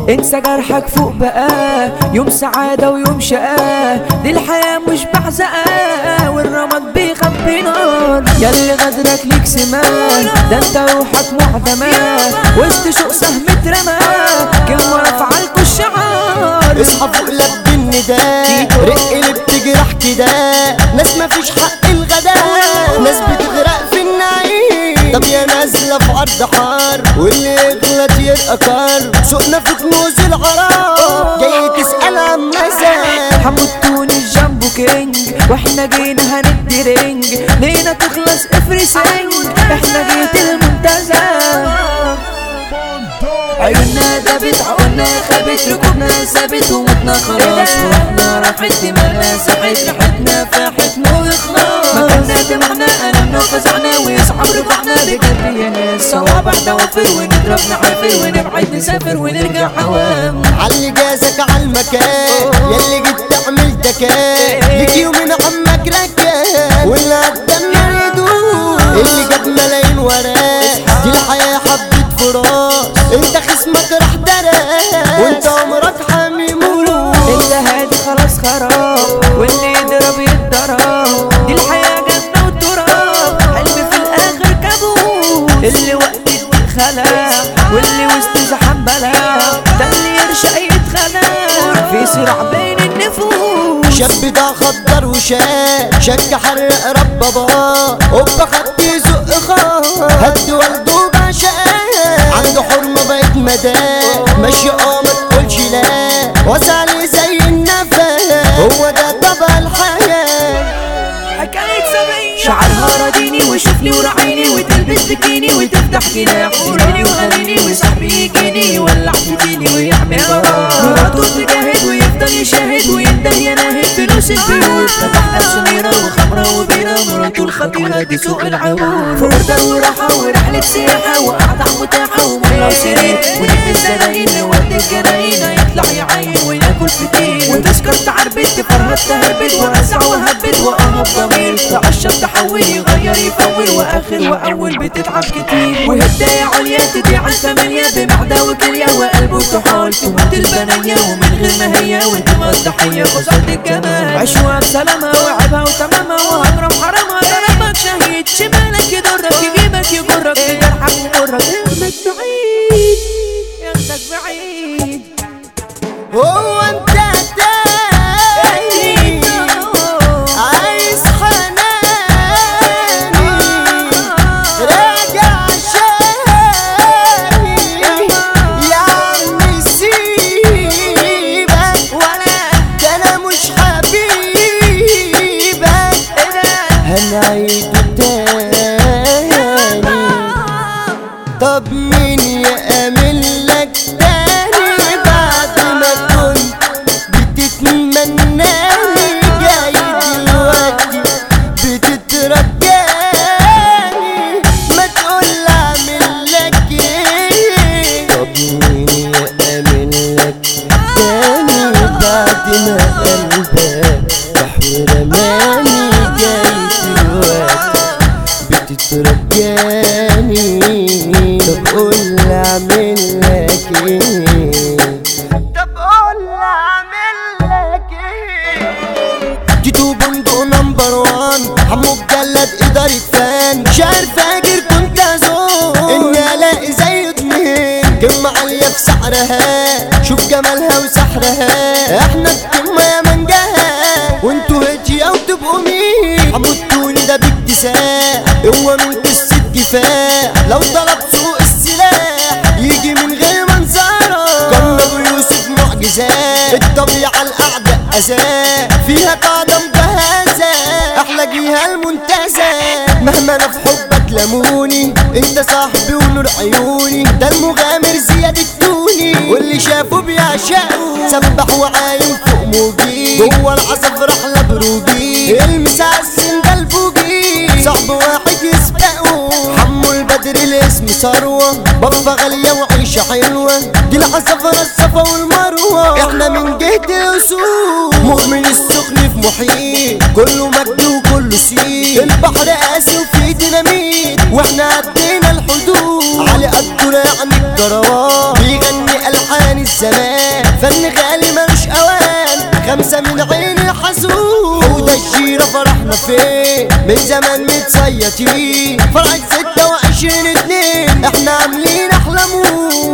انسى جرحك فوق بقى يوم سعادة ويوم شقاه دي الحياة مش بعزقة والرماد بيخبي نار ياللي غدرك ليك سمان ده انت روحك معدمة وسط شوق سهم اترمى كلمة رافعة لكوا الشعار اصحى فوق لب النداء رق اللي بتجرح كده ناس مفيش حق الغداء ناس بتغرق في النعيم طب يا نازلة في أرض حار واللي يغلط يرقى كار سوقنا في كنوز العرار جاي تسأل عن مزاج حمود تونس جنبه كينج واحنا جينا هندي رينج لينا تخلص افرسنج احنا جيت المنتزه عيوننا دبت عقولنا خبت ركوبنا ثابت ومتنا خلاص روحنا راحت دماغنا ساحت ريحتنا فاحت مو اخلاص مكاننا دمعنا ألمنا وفزعنا ويصعب رفعنا بجد يا ناس صوابع دوافر ونضرب نعافر ونبعد نسافر ونرجع عوام علي جازك عالمكان ياللي جيت تعمل دكان ليك يومين عمك ركان واللي قدامنا يدوم اللي جاب ملايين وراه دي الحياة حبة فراس انت خصمك راح دراس وانت عمرك حامي مروس انت هادي خلاص خراب واللي يضرب يتضرب دي الحياة جنة وتراب قلبي في الآخر كابوس اللي وقت الضيق خلق واللي وسط زحام بلا ده اللي يرشق يتخلق في صراع بين النفوس شاب ده خضر وشاك شك حرق رب بابا هوبا خد يزق خار هد والده بعشقاه عنده حرمة بقت مداه ماشي اه ما تقولش لا وسع لي زي النفس هو ده طبع الحياة حكاية سبعين شعرها رديني وشوفني وراعيني وتلبس بكيني وتفتح جناح وريني وغنيني وصاحبي يجيني يولع فيني ويعمل غرام مراته تجاهد ويفضل يشاهد وينده يناهد فلوس البيوت فتحنا سميرة وخمرة وبيرة مراته الخطيرة دي سوق العبور في أوردر وراحة ورحلة سياحة وقعدة متاحة ومية وسرير ونجم الزباين نودي الجناين هيطلع يعاين وياكل فطير وتذكر تعربت فرهد تهربت وأسع وهبت وأهب ضمير تعشر تحول يغير يفول وآخر وأول بتتعب كتير وهدايا عليا تضيع الثمانية بمعدة وكلية وقلبه تحال تموت البنية ومن غير ما هي وانتما الضحية خسرت الجمال عشوها بسلامة وعبها وتمامها وهجرة وحرامها ضربك شهيد شمالك يضرك يجيبك يجرك يجرحك ومرك ياخدك بعيد ياخدك بعيد هو انت تاني عايز حناني راجع شاني يا عم سيبك ولا ده انا مش حبيبك هنعيده تاني طب مين يأمن لك تاني بعد ما كنت بتتمناني جاي دلوقتي بتترجاني ما تقول اعمل لك ايه طب مين يأمن لك تاني بعد ما قلبك راح ورماني جاي دلوقتي بتترجاني طب قول اعمل لك ايه طب قول اعمل لك ايه تيتو بندق نمبر وان حمو مجلد إدارة فان شهر فاجر كنت أزور إني ألاقي زي اتنين كلمة عالية في سعرها شوف جمالها وسحرها احنا الكلمة يا منجها وانتوا هجية وتبقوا مين حمودتوني ده باكتساح هو من قصة كفاح لو طلب سوق السلاح يجي من غير منظره كان ابو يوسف معجزات الطبيعة الأعداء أذاه فيها قاعدة مجهزة أحلى جيها المنتزه مهما أنا في حبك لموني أنت صاحبي ونور عيوني ده المغامر زياد التوني واللي شافه بيعشقه سبح وعايم فوق موجي جوه العصف رحلة بروجي المسعسن ده الفوجي صعب واحد يسبقه حمو البدر الاسم ثروة بابا غالية وعيشة حلوة دي العصفرة الصفا والمروة احنا من جهة الأصول مؤمن السخن في محيط كله مجد وكله سيد البحر قاسي وفيه ديناميت واحنا عدينا الحدود علي قدنا يعني الجروات بيغني ألحان الزمان فن غالي ملوش اوان خمسة من عيني حسود وده الجيرة فرحنا فين من زمان متصيطين فرعة ستة وعشرين اتنين احنا عاملين احلى مود